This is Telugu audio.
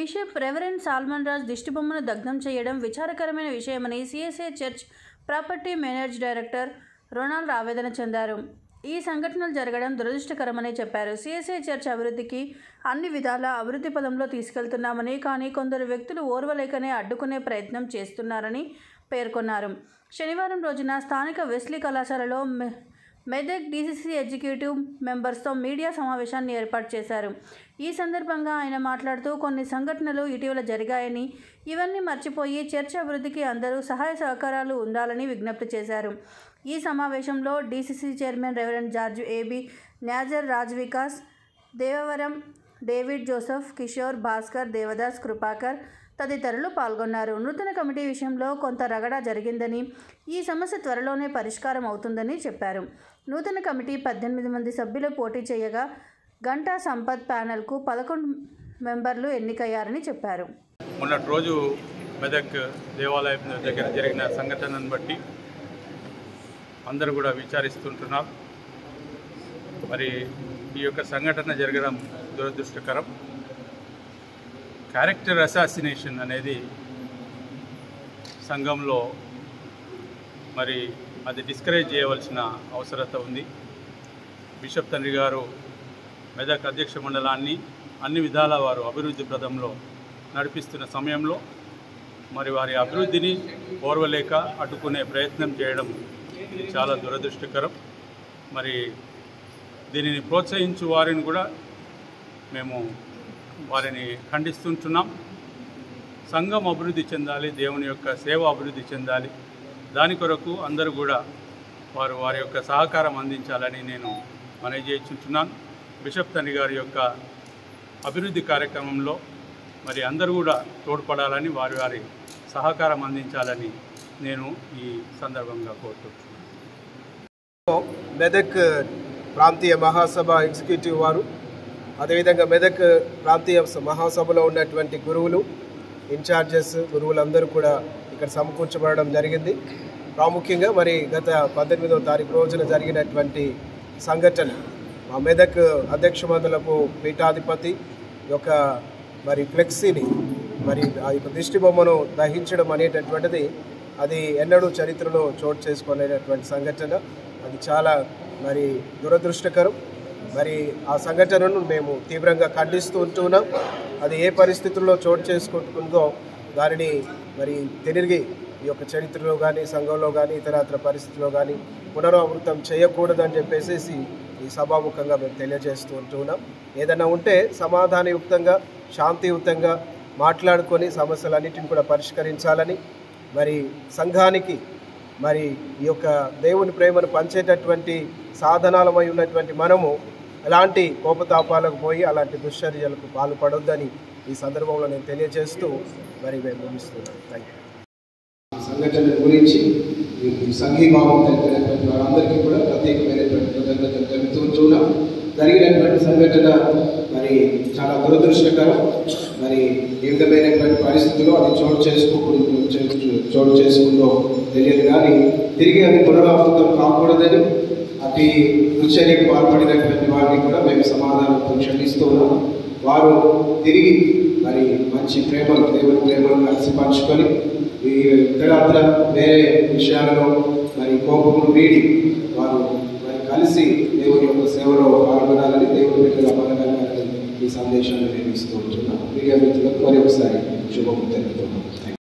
బిషప్ రెవరెండ్ సాల్మన్ రాజ్ దిష్టిబొమ్మను దగ్ధం చేయడం విచారకరమైన విషయమని CSA church property manage director Ronald ఆవేదన చెందారు ఈ సంఘటనలు జరగడం దురదృష్టకరమని చెప్పారు సిఎస్ఐ చర్చ్ అభివృద్ధికి అన్ని విధాల అభివృద్ధి పదంలో తీసుకెళ్తున్నామని కానీ కొందరు వ్యక్తులు ఓర్వలేకనే అడ్డుకునే ప్రయత్నం చేస్తున్నారని పేర్కొన్నారు శనివారం రోజున స్థానిక వెస్లీ కళాశాలలో మె- మెదక్ డీసీసీ ఎగ్జిక్యూటివ్ మెంబర్స్తో మీడియా సమావేశాన్ని ఏర్పాటు చేశారు ఈ సందర్భంగా ఆయన మాట్లాడుతూ కొన్ని సంఘటనలు ఇటీవల జరిగాయని ఇవన్నీ మర్చిపోయి చర్చ అభివృద్ధికి అందరూ సహాయ సహకారాలు ఉండాలని విజ్ఞప్తి చేశారు ఈ సమావేశంలో DCC chairman reverend George AB న్యాజర్ రాజ్ వికాస్ దేవవరం డేవిడ్ జోసెఫ్ కిషోర్ భాస్కర్ దేవదాస్ కృపాకర్ తదితరులు పాల్గొన్నారు నూతన కమిటీ విషయంలో కొంత రగడ జరిగిందని ఈ సమస్య త్వరలోనే పరిష్కారం అవుతుందని చెప్పారు నూతన కమిటీ పద్దెనిమిది మంది సభ్యులు పోటీ చేయగా గంటా సంపత్ ప్యానెల్కు పదకొండు మెంబర్లు ఎన్నికయ్యారని చెప్పారు మొన్నటి రోజు మెదక్ దేవాలయం దగ్గర జరిగిన సంఘటనను బట్టి అందరూ కూడా విచారిస్తుంటున్నారు మరి ఈ యొక్క సంఘటన జరగడం దురదృష్టకరం క్యారెక్టర్ అసాసినేషన్ అనేది సంఘంలో మరి అది డిస్కరేజ్ చేయవలసిన అవసరత ఉంది బిషప్ తండ్రి గారు మెదక్ అధ్యక్ష మండలాన్ని అన్ని విధాల వారు అభివృద్ధి ప్రదంలో నడిపిస్తున్న సమయంలో మరి వారి అభివృద్ధిని ఓర్వలేక అడ్డుకునే ప్రయత్నం చేయడం ఇది చాలా దురదృష్టకరం మరి దీనిని ప్రోత్సహించు వారిని కూడా మేము వారిని ఖండిస్తుంటున్నాం సంఘం అభివృద్ధి చెందాలి దేవుని యొక్క సేవ అభివృద్ధి చెందాలి దాని కొరకు అందరూ కూడా వారు వారి యొక్క సహకారం అందించాలని నేను మనవి చేయించుంటున్నాను బిషప్ తండ్రి గారి యొక్క అభివృద్ధి కార్యక్రమంలో మరి అందరూ కూడా తోడ్పడాలని వారి వారి సహకారం అందించాలని నేను ఈ సందర్భంగా కోరుతున్నాను మెదక్ ప్రాంతీయ మహాసభ ఎగ్జిక్యూటివ్ వారు అదేవిధంగా మెదక్ ప్రాంతీయ స- మహాసభలో ఉన్నటువంటి గురువులు ఇన్ఛార్జెస్ గురువులందరూ కూడా ఇక్కడ సమకూర్చబడడం జరిగింది ప్రాముఖ్యంగా మరి గత పద్దెనిమిదవ తారీఖు రోజున జరిగినటువంటి సంఘటన మా మెదక్ అధ్యక్ష మండలపు పీఠాధిపతి యొక్క మరి ఫ్లెక్సీని మరి ఆ యొక్క దిష్టి బొమ్మను దహించడం అనేటటువంటిది అది ఎన్నడూ చరిత్రలో చోటు చేసుకునేటటువంటి సంఘటన అది చాలా మరి దురదృష్టకరం మరి ఆ సంఘటనను మేము తీవ్రంగా ఖండిస్తూ ఉంటున్నాం అది ఏ పరిస్థితుల్లో చోటు చేసుకుంటుందో దానిని మరి తిరిగి ఈ యొక్క చరిత్రలో కానీ సంఘంలో కానీ ఇతరత్ర పరిస్థితుల్లో కానీ పునరావృతం చేయకూడదని చెప్పేసి ఈ సభాముఖంగా మేము తెలియజేస్తూ ఉంటున్నాం ఏదైనా ఉంటే సమాధానయుక్తంగా శాంతియుతంగా మాట్లాడుకొని సమస్యలన్నిటిని కూడా పరిష్కరించాలని మరి సంఘానికి మరి ఈ యొక్క దేవుని ప్రేమను పంచేటటువంటి సాధనాలమై ఉన్నటువంటి మనము ఎలాంటి కోపతాపాలకు పోయి అలాంటి దుశ్చర్యలకు పాల్పడొద్దని ఈ సందర్భంలో నేను తెలియజేస్తూ మరి మేము ముగిస్తున్నాను థ్యాంక్ యూ సంఘటన గురించి ఈ సంఘీభావం తెలిపినటువంటి వారందరికీ కూడా ప్రత్యేకమైనటువంటి కృతజ్ఞతలు తెలుపుతున్నాం జరిగినటువంటి సంఘటన మరి చాలా దురదృష్టకరం మరి ఏ విధమైనటువంటి పరిస్థితుల్లో అది చోటు చేసుకోకూడదు చే- చోటు చేసుకుందో తెలియదు కానీ తిరిగి అది పునరావృతం కాకూడదని అతి దుశ్చర్యకు పాల్పడినటువంటి వారిని కూడా మేము సమాధానంతో క్షమిస్తున్నాం వారు తిరిగి మరి మంచి ప్రేమను దేవుని ప్రేమను కలిసి పంచుకొని ఈ ఇతరత్ర వేరే విషయాలలో మరి కోపమును వీడి వారు మరి కలిసి దేవుని యొక్క సేవలో పాల్గొనాలని దేవుని బిడ్డగా మనగలగాలని ఈ సందేశాన్ని నేను ఇస్తూ ఉంటున్నాను మీడియా మిత్రులకు మరి ఒకసారి శుభము తెలుపుతున్నాను